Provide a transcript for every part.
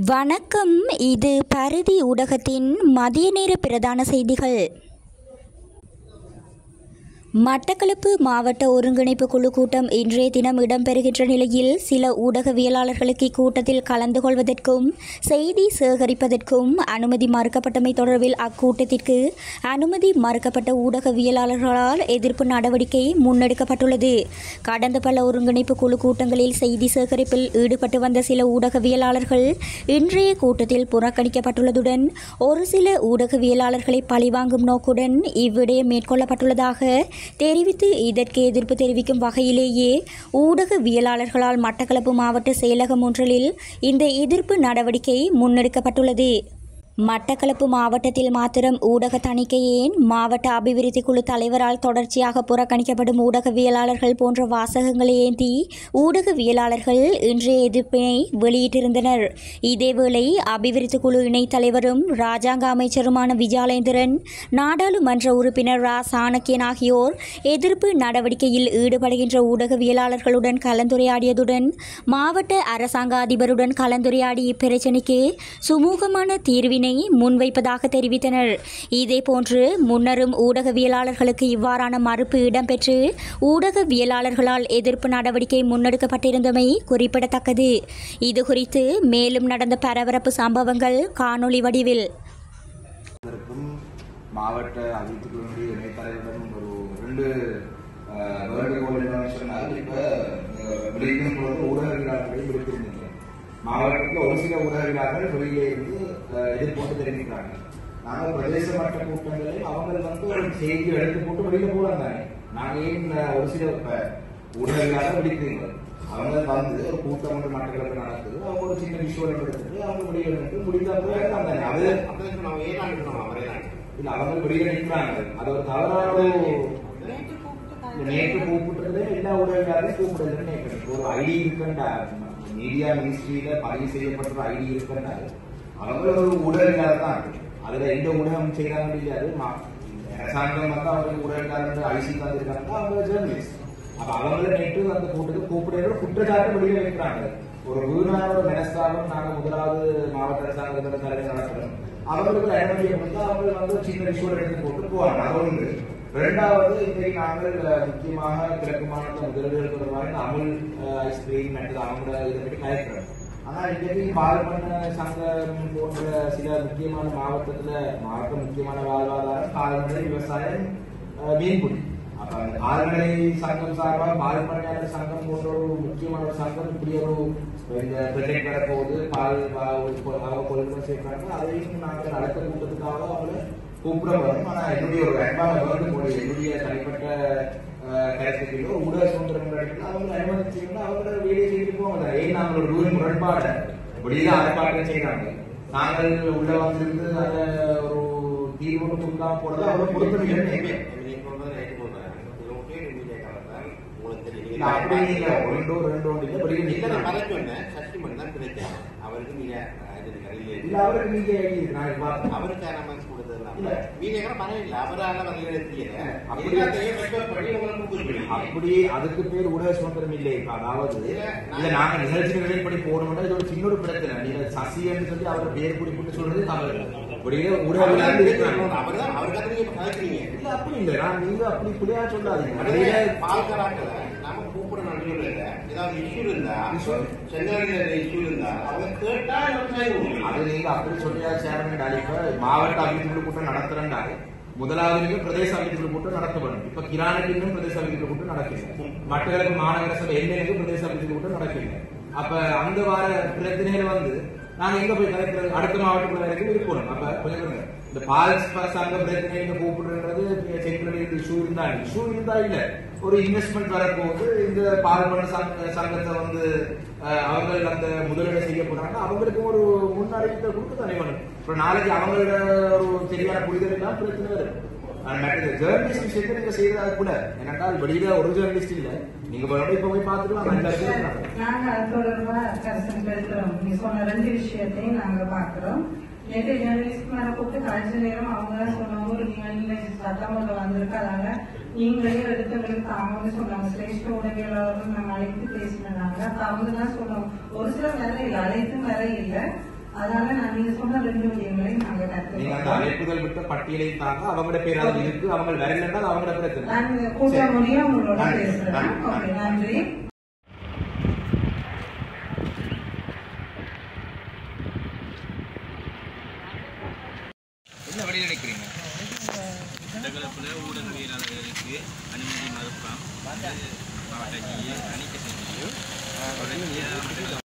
வணக்கம் இது பரிதி ஊடகத்தின் மதிய நேர பிரதான செய்திகள் மட்டக்களப்பு மாவட்ட ஒருங்கிணைப்பு குழு கூட்டம் இன்றைய தினம் இடம்பெறுகின்ற நிலையில் சில ஊடகவியலாளர்களுக்கு இக்கூட்டத்தில் கலந்து கொள்வதற்கும் செய்தி சேகரிப்பதற்கும் அனுமதி மறுக்கப்பட்டமை தொடர்பில் அக்கூட்டத்திற்கு அனுமதி மறுக்கப்பட்ட ஊடகவியலாளர்களால் எதிர்ப்பு நடவடிக்கை முன்னெடுக்கப்பட்டுள்ளது கடந்த பல ஒருங்கிணைப்பு குழு கூட்டங்களில் செய்தி சேகரிப்பில் ஈடுபட்டு வந்த சில ஊடகவியலாளர்கள் இன்றைய கூட்டத்தில் புறக்கணிக்கப்பட்டுள்ளதுடன் ஒரு சில ஊடகவியலாளர்களை பழிவாங்கும் நோக்குடன் இவ்விடயம் மேற்கொள்ளப்பட்டுள்ளதாக தெரிவித்து இதற்கு எதிர்ப்பு தெரிவிக்கும் வகையிலேயே ஊடகவியலாளர்களால் மட்டக்களப்பு மாவட்ட செயலகம் ஒன்றில் இந்த எதிர்ப்பு நடவடிக்கை முன்னெடுக்கப்பட்டுள்ளது மட்டக்களப்பு மாவட்டத்தில் மாத்திரம் ஊடக தணிக்கை ஏன் மாவட்ட அபிவிருத்தி குழு தலைவரால் தொடர்ச்சியாக புறக்கணிக்கப்படும் ஊடகவியலாளர்கள் போன்ற வாசகங்களை ஏந்தி ஊடகவியலாளர்கள் இன்றைய எதிர்ப்பினை வெளியிட்டிருந்தனர் இதேவேளை அபிவிருத்தி குழு இணைத் தலைவரும் ராஜாங்க அமைச்சருமான விஜயாலேந்திரன் நாடாளுமன்ற உறுப்பினர் ரா சாணக்கியன் ஆகியோர் எதிர்ப்பு நடவடிக்கையில் ஈடுபடுகின்ற ஊடகவியலாளர்களுடன் கலந்துரையாடியதுடன் மாவட்ட அரசாங்க அதிபருடன் கலந்துரையாடி இப்பிரச்சினைக்கு சுமூகமான தீர்வினை முன்வைப்பதாக தெரிவித்தனர் இதேபோன்று முன்னரும் ஊடகவியலாளர்களுக்கு இவ்வாறான மறுப்பு இடம்பெற்று ஊடகவியலாளர்களால் எதிர்ப்பு நடவடிக்கை முன்னெடுக்கப்பட்டிருந்தமை குறிப்பிடத்தக்கது இதுகுறித்து மேலும் நடந்த பரபரப்பு சம்பவங்கள் காணொளி வடிவில் இதற்கும் மாவட்ட அபிவிருத்திகளுடைய இணைத்தலைவரிடம் ஒரு ரெண்டு வேண்டுகோள் என்னன்னு சொன்னால் இப்போ விடுவிக்கும் பொழுது ஊடகவியலாளர்களை விடுத்திருந்தீங்க மாவட்டத்தில் ஒரு சில ஊடகவியலாளர்கள் வெளியே இருந்து அஹ், எதிர்ப்போட்டு தெரிவிக்கிறாங்க நாங்கள் பிரதேச மட்ட கூட்டங்களில் அவங்க வந்து ஒரு செய்தி எடுத்து போட்டு வெளியில போலாம் தானே நாங்கள் ஏன் இந்த ஒரு சில இப்ப ஊடகவியலாளர் விடுக்கிறீங்க அவங்க வந்து ஒரு கூட்டம் ஒன்று மட்டக்களப்பு நடக்குது அவங்க ஒரு சின்ன விஷயம் எடுத்துட்டு அவங்க வெளியிட்டு முடிந்தாங்க அது இல்ல அவங்க வெளியில நிக்கிறாங்க அது ஒரு தவறான ஒரு நேற்று கூப்பிட்டுறது எல்லா உதவியாரையும் கூப்பிடுறதுன்னு நினைக்கிறேன் ஒரு ஐடி இருக்கண்டா மீடியா மினிஸ்ட்ரியில பதிவு செய்யப்பட்ட ஐடி இருக்கண்டா அவங்க ஒரு உடல்நிலை தான் அதுல எந்த ஊடகம் செய்யறாங்க முடியாது மா- அரசாங்கம் வந்து அவங்க உடல்நிலை ஐசி தந்திருக்காங்க அவங்க ஜேர்னலிஸ்ட் அப்ப அவங்கள நேற்று அந்த கூட்டத்துக்கு கூப்பிடுற குற்றச்சாட்டு வெளியில வைக்கிறாங்க ஒரு வீணான ஒரு மனஸ்தாபம் நாங்க முதலாவது மாவட்ட அரசாங்கத்தோட தலைவர் நடக்கிறோம் அவங்களுக்கு அனுமதியை வந்து அவங்க வந்து ஒரு சின்ன விஷயம் எடுத்து போட்டு போவாங்க அது ஒன்று ரெண்டாவது இன்றைக்கு நாங்கள் அஹ், முக்கியமாக கிழக்கு மாநில முதலீடுகள் தொடர்பாக இந்த அமுல் அஹ், ஐஸ்கிரீம் மற்றது அவங்களோட இதை பற்றி கலைக்கிறோம் ஆனா இன்றைக்கு பால்மண்ண சங்கம் போன்ற சில முக்கியமான மாவட்டத்துல மாவட்ட முக்கியமான வாழ்வாதாரம் கால்நடை விவசாயம் அஹ், மீன்பிடி அப்ப அந்த கால்நடை சங்கம் சார்பாக பால்மண்ணையாளர் சங்கம் போன்ற ஒரு முக்கியமான ஒரு சங்கம் இப்படி ஒரு இந்த ப்ரொஜெக்ட் வரப்போகுது பால் பா- ஒரு கொ- அவங்க கொள்முதல் செய்யறாங்க அதையும் நாங்கள் அடுத்த கூட்டத்துக்காக அவங்களை கூப்பிட வரும் ஆனா என்னுடைய ஒரு அன்பான வேண்டு மொழி என்னுடைய தனிப்பட்ட அஹ், கருத்துக்களோ ஊடக சுதந்திரம் கிடைக்கல அவங்க அனுமதிச்சீங்கன்னா அவங்கள வேலையை செய்து போவாங்க ஏன் நாங்கள் ஒரு ரூல் முரண்பாடு இப்படிதான் ஆர்ப்பாட்டம் செய்யறாங்க நாங்கள் உள்ள வந்திருந்து அதை ஒரு தீர்வு கொடுக்காம போறது அவரை பொறுத்த இல்லை இல்ல, அப்படி நீங்க ஒன்றோ ரெண்டோ இல்ல வெளியே நிக்கலாம் இல்ல அவருக்கு நீங்க ஐடி இருக்கு நான் பார்த்தேன் அப்படி அதுக்கு பேர் ஊடக சுதந்திரம் இல்லை இப்ப அதாவது இல்ல நாங்க நிகழ்ச்சி நிலைப்படி போடணும்னா இது ஒரு சின்ன ஒரு பிரச்சனை நீங்க சசின்னு சொல்லி அவர் பேர் குறிப்பிட்டு சொல்றது தவறு அப்படியே ஊடகவியலாளர் இருக்கிறாங்க இல்ல அப்படி இல்ல நான் நீங்க அப்படி இப்படியா சொல்லாதீங்க அப்படியே அது நீங்க அப்படி சொல்லியா சேர்மன் இப்ப மாவட்ட அபிவிருத்தி கூட்டம் நடத்துறேன்டாரு முதலாவது நீங்க பிரதேச அபிவிருத்தி கூட்டம் நடத்தப்படும் இப்ப கிரானுக்கு இன்னும் பிரதேச அபிவிருத்தி கூட்டம் நடக்குது மற்றவருக்கு மாநகர சபை எண்ணெய்க்கு பிரதேச அபிவிருத்தி கூட்டம் நடக்குது அப்ப அந்த வார பிரச்சனைகள் வந்து நாங்க எங்க போய் கலக்கிறது அடுத்த மாவட்டத்துல வரைக்கும் இருக்கணும் அப்ப கொஞ்சம் பாருங்க. இந்த பால் ச- சங்க பிரச்சனை இங்க கூப்பிடுறது சென்ட்ரல் இஷ்யூ இருந்தா இஷ்யூ இருந்தா இல்ல ஒரு இன்வெஸ்ட்மெண்ட் வரப்போகுது இந்த பால்மண சங்க சங்கத்தை வந்து அஹ், அவர்கள் அந்த முதலீடு செய்ய போறாங்க அவங்களுக்கு ஒரு முன் அறிவிப்பை கொடுக்க தானே வேணும் இப்ப நாளைக்கு அவங்களோட ஒரு சரியான புரிதல் எல்லாம் பிரச்சனை வரும் ஜேர்னலிஸ்ட் விஷயத்தை நீங்க செய்யறது கூட ஏனென்றால் வெளியில ஒரு ஜேர்னலிஸ்ட் இல்ல நீங்க மறுபடியும் இப்ப போய் பார்த்துக்கலாம் அஞ்சாறு பேர் இருக்காங்க. நாங்க அது தொடர்பா கருத்து பேசுறோம் நீ சொன்ன ரெண்டு விஷயத்தையும் நாங்க பாக்குறோம் நேற்று ஜேர்னலிஸ்ட் மேல கூப்பிட்டு கழிச்ச நேரம் அவங்க தான் சொன்னாங்க நீங்க இல்ல சட்டமன்றம் வந்திருக்காங்க நீங்களே எடுத்தவங்களுக்கு அவங்க சொன்னாங்க சிரேஷ்ட உதவியாளர்கள் நாங்க அழைத்து பேசினாங்க அப்ப அவங்க தான் சொன்னோம் ஒரு சிலர் வேற இல்லை அழைத்தும் வேற இல்லை அதனால நான் நீங்க சொன்ன ரெண்டு விடயங்களையும் நாங்க நீங்க அந்த கற்றுக்கொள்றோம் அழைப்புதல் விட்ட பட்டியலையும் தாங்க அவங்களோட பேர் அதுல இருக்கு அவங்க வரலன்னா அது அவங்களோட பிரச்சனை நான் கூட்ட முடியும் உங்களோட நன்றி, பேசுறேன் நன்றி, ஓகே நன்றி என்ன வெளியில நினைக்கிறீங்க மட்டக்களப்பில் ஊடகவியலாளர்களுக்கு அனுமதி மறுப்பாம் வந்து மாவட்ட ஜிஏ தணிக்கை செஞ்சு தொடர்ச்சியாக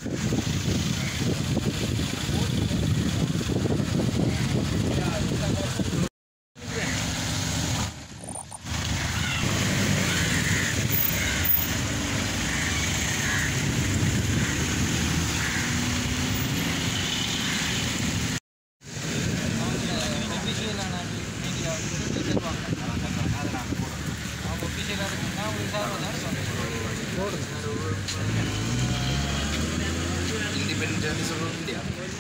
இண்டிபெண்டன்ஸ் சொல்லுவோம் இல்லையா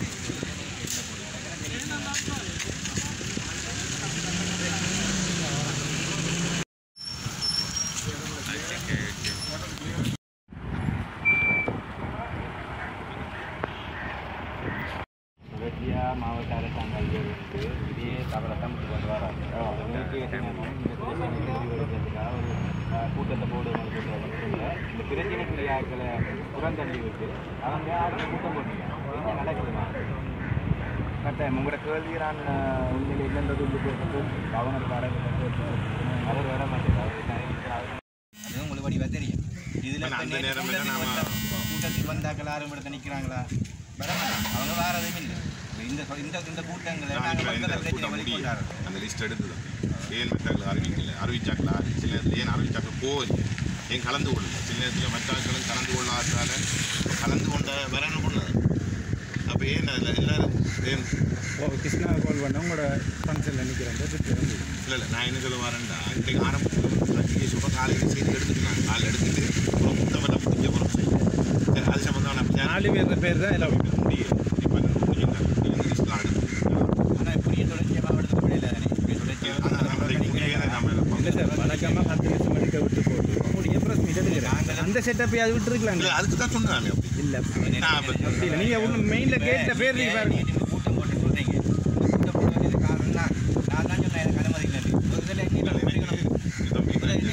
தொடர்ச்சியாக மாவட்ட அரசாங்கங்கள் வந்து இதே தவறை தான் கொண்டு வராங்க நேற்றைய தினமும் இந்த பிரச்சனை தெரிவிக்கிறதுக்காக ஒரு அஹ், கூட்டத்தை போடுவோம் சொல்ல இந்த பிரச்சனைக்குரிய ஆட்களை புறந்தள்ளி விட்டு அவங்க ஆட்களை கூட்டம் போட்டீங்க என்ன நடக்குதுமா கட்டாயம் உங்களோட கேள்வி நான் அஹ், உண்மையில் என்னன்றது உங்களுக்கு கவர்னர் பாடங்கள் அவர் வர மாட்டேங்கிறார் அது உங்களுக்கு வடிவா தெரியும் இதுல ஆனா, அந்த இப்ப நேரம் நேத்து என்ன நாம- கூட்டத்தில் கூட்டத்தில் வந்தாக்கள் ஆறு இடத்துல நிற்கிறாங்களா வர மாட்டாங்க அவங்க வாரதும் இல்லை இந்த இந்த இந்த கூட்டங்களை நான் நாங்கள் இப்ப இந்த மக்கள் பிரச்சனை கூட்டம் வழி முடியும் கொண்டாடுறோம் அந்த லிஸ்ட் எடுத்தது ஏன் மற்றவர்கள் அறிவிக்கல அறிவிச்சாங்களா சில நேரத்தில் ஏன் அறிவிச்சாக்க போய் ஏன் கலந்து கொள்ளல சில நேரத்தில் மற்றவர்களும் கலந்து கொள்ளாததால கலந்து கொண்ட வரணும் பண்ணது அப்போ ஏன் அதில் எல்லாரும் ஏன் ஓ கிருஷ்ணா கால் பண்ண உங்களோட ஃபங்க்ஷனில் நிற்கிறேன் இல்லை இல்லை நான் என்ன சொல்ல வரேன்டா இன்றைக்கு ஆரம்பத்தில் டிஎஸ் கூட காலையில் செய்தி எடுத்துக்கலாம் காலையில் எடுத்துட்டு அப்புறம் புத்தகம் முடிஞ்ச அப்புறம் செய்யும் அது சம்மந்தமான நாலு பேர் பேர் தான் எல்லாம் முடியும் முடியும் லிஸ்ட்லாம் எடுத்து ஆனால் இப்படியே தொடர்ச்சியாக மாவட்டத்துக்கு முடியல தானே இப்படி ஆனால் நம்மளை தொடர்ச்சியாக நம்ம இல்லை சார் வழக்கமாக பத்து நிமிஷம் எடுக்க விட்டு போட்டு முடிய ப்ரெஸ் மீட் எடுக்கிறேன் அந்த செட்டப்பை அது விட்டுருக்கலாம் இல்லை அதுக்கு தான் சொன்னேன் அப்படி இல்லை நான் அப்ப- அப்படி இல்லை நீங்கள் ஒன்று மெயினில் கேட்ட பேர் நீங்க பாருங்க நீங்க கூட்டம் போட்டு சொல்றீங்க கூட்டம் போட்டு வந்தது காரணம் தான் நான் தான் சொன்னேன் எனக்கு அனுமதி இல்லை ஒரு இதில் நீங்க முடிக்கணும்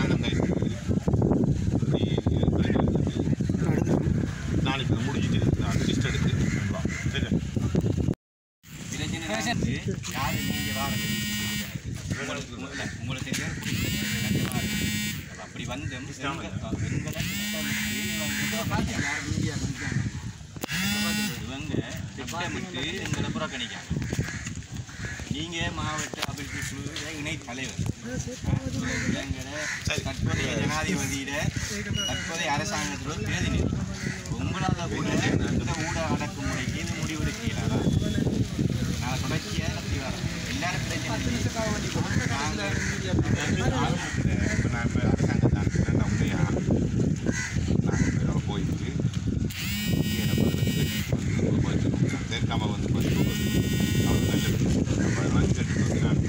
நாளைக்கு முடிஞ்சிட்டு அந்த லிஸ்ட் எடுத்து சரி பிரச்சனை வந்து யாரு நீங்க வாருங்க உங்களுக்கு முதல்ல உங்களுக்கு தெரியாது பிடிச்சது வாருங்க அப்ப அப்படி வந்து இஸ்லாமிய. பெண்கள் பெண்களை திட்டமிட்டு இவங்க இவங்க திட்டமிட்டு எங்களை புறக்கணிக்காங்க நீங்க மாவட்ட அபிவிருத்தி குழு இணை தலைவர் எங்களை சரி. தற்போதைய ஜனாதிபதியிட தற்போதைய அரசாங்கத்தோட பிரதிநிதி உங்களால கூட இந்த ஊட அடக்குமுறைக்கு இது முடிவெடுக்க இயலாதா நான் தொடர்ச்சியாக நடத்தி வரேன் எல்லாரும் பிரச்சனை நாங்கள் இப்போ நான் இப்போ அரசாங்கம் தான் நான் உண்மையா நாங்கள் போயிட்டு இங்கே நம்ம வந்து போயிட்டு தேர்க்காம வந்து பார்த்து அவர் நல்ல நம்ம கேட்டு வந்து நான்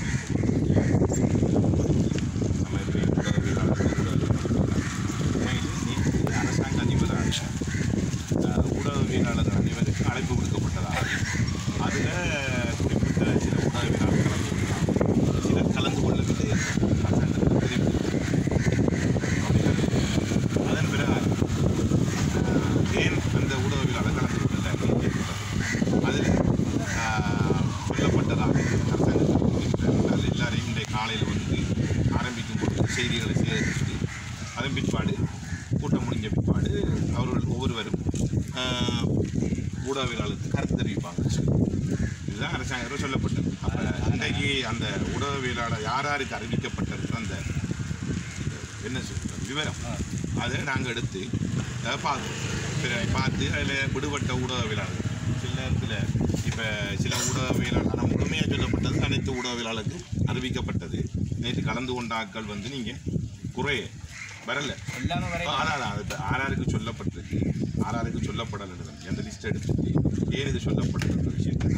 நம்ம எப்படி ஊடகவியலாளர் நீ அரசாங்க அதிபராக அஹ், ஊடகவியலாளர் அனைவருக்கு அழைப்பு விடுக்கப்பட்டதாக அதில் குறிப்பிட்ட சில ஊடகவியலாளர் கலந்து கொள்ளலாம் சிலர் கலந்து கொள்ளவில்லை என்று அரசாங்கத்துக்கு தெரிவித்து அதன் பிறகு அஹ், ஏன் அந்த ஊடகவியலாளர் கலந்து கொள்ளலை அப்படின்னு கேட்கிறார் அதில் சொல்லப்பட்டதாக அரசாங்கத்தில் குறிப்பிட்டார் எல்லாரையும் இன்றைய காலையில் வந்து ஆரம்பிக்கும் போது செய்திகளை சேகரித்து அதன் பிற்பாடு கூட்டம் முடிஞ்ச பிற்பாடு அவர்கள் ஒவ்வொருவரும் ஆஹ், ஊடகவியலாளருக்கு கருத்து தெரிவிப்பாங்க இதுதான் அரசாங்கம் சொல்லப்பட்டது அப்போ இன்றைக்கு அந்த ஊடகவியலாளர் யார் யாருக்கு அறிவிக்கப்பட்டிருக்கிற அந்த என்ன சொல்றது விவரம் அதை நாங்கள் எடுத்து அதை பார்க்குறோம் பிறகு பார்த்து அதில் விடுபட்ட ஊடகவியலாளர் சில நேரத்தில் இப்போ சில ஊடகவியலாளர் ஆனால் முழுமையாக சொல்லப்பட்டது அனைத்து ஊடகவியலாளருக்கு அறிவிக்கப்பட்டது நேற்று கலந்து கொண்ட ஆட்கள் வந்து நீங்கள் குறைய வரல எல்லாமே வரை ஆனால் அது ஆறாருக்கு சொல்லப்பட்டிருக்கு ஆறாருக்கு சொல்லப்படலை அந்த லிஸ்ட் எடுத்துட்டு ஏன் இது சொல்லப்பட்டது விஷயத்தை